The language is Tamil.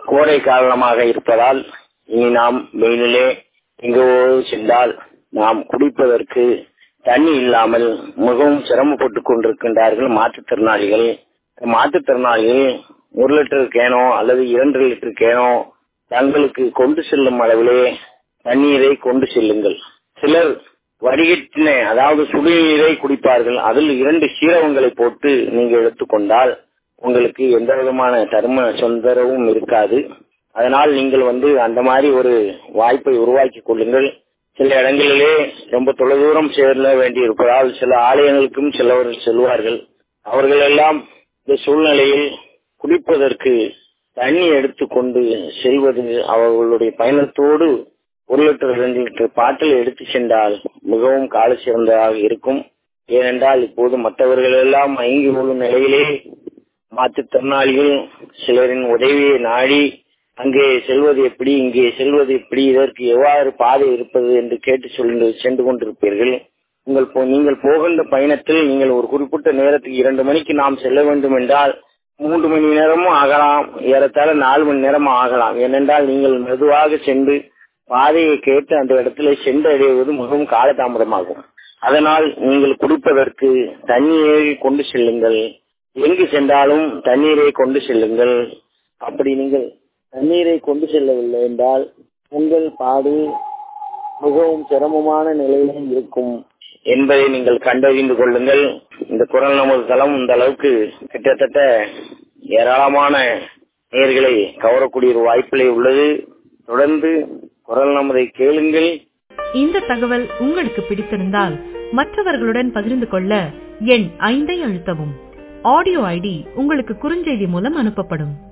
கோடை காரணமாக இருப்பதால் இனி நாம் வெயிலிலே எங்கோ சென்றால் நாம் குடிப்பதற்கு தண்ணி இல்லாமல் மிகவும் சிரமப்பட்டுக் கொண்டிருக்கின்றார்கள் மாற்றுத்திறனாளிகள் மாற்றுத்திறனாளிகள் ஒரு லிட்டர் கேனோ அல்லது இரண்டு லிட்டர் கேனோ தங்களுக்கு கொண்டு செல்லும் அளவிலே தண்ணீரை கொண்டு செல்லுங்கள் சிலர் வடிகட்டின அதாவது சுடுநீரை குடிப்பார்கள் அதில் இரண்டு சீரகங்களை போட்டு நீங்க எடுத்துக்கொண்டால் உங்களுக்கு எந்த விதமான தர்ம தொந்தரவும் இருக்காது அதனால் நீங்கள் வந்து அந்த மாதிரி ஒரு வாய்ப்பை உருவாக்கி கொள்ளுங்கள் சில இடங்களிலே ரொம்ப தொலைதூரம் செல்ல வேண்டி இருப்பதால் சில ஆலயங்களுக்கும் சிலவர்கள் செல்வார்கள் அவர்கள் எல்லாம் இந்த சூழ்நிலையில் குடிப்பதற்கு தண்ணி எடுத்துக்கொண்டு செல்வது அவர்களுடைய பயணத்தோடு ஒரு லிட்டர் இரண்டு லிட்டர் பாட்டில் எடுத்து சென்றால் மிகவும் கால சிறந்ததாக இருக்கும் ஏனென்றால் இப்போது மற்றவர்கள் எல்லாம் மயங்கி கொள்ளும் நிலையிலே மாற்றுத்திறனாளிகள் சிலரின் உதவியை நாடி அங்கே செல்வது எப்படி இங்கே செல்வது எப்படி இதற்கு எவ்வாறு பாதை இருப்பது என்று கேட்டு சொல்லி சென்று கொண்டிருப்பீர்கள் உங்கள் நீங்கள் போகின்ற பயணத்தில் நீங்கள் ஒரு குறிப்பிட்ட நேரத்துக்கு இரண்டு மணிக்கு நாம் செல்ல வேண்டும் என்றால் மூன்று மணி நேரமும் ஆகலாம் ஏறத்தாழ நாலு மணி நேரமும் ஆகலாம் ஏனென்றால் நீங்கள் மெதுவாக சென்று பாதையை கேட்டு அந்த இடத்துல சென்றடைவது மிகவும் காலதாமதமாகும் அதனால் நீங்கள் குடிப்பதற்கு தண்ணீரை கொண்டு செல்லுங்கள் எங்கு சென்றாலும் தண்ணீரை கொண்டு செல்லுங்கள் அப்படி நீங்கள் தண்ணீரை கொண்டு செல்லவில்லை என்றால் உங்கள் பாடு மிகவும் சிரமமான நிலையிலும் இருக்கும் என்பதை நீங்கள் கண்டறிந்து கொள்ளுங்கள் இந்த குரல் நமது தளம் இந்த அளவுக்கு கிட்டத்தட்ட ஏராளமான நேர்களை கவரக்கூடிய ஒரு வாய்ப்பிலே உள்ளது தொடர்ந்து குரல் நமதை கேளுங்கள் இந்த தகவல் உங்களுக்கு பிடித்திருந்தால் மற்றவர்களுடன் பகிர்ந்து கொள்ள எண் ஐந்தை அழுத்தவும் ஆடியோ ஐடி உங்களுக்கு குறுஞ்செய்தி மூலம் அனுப்பப்படும்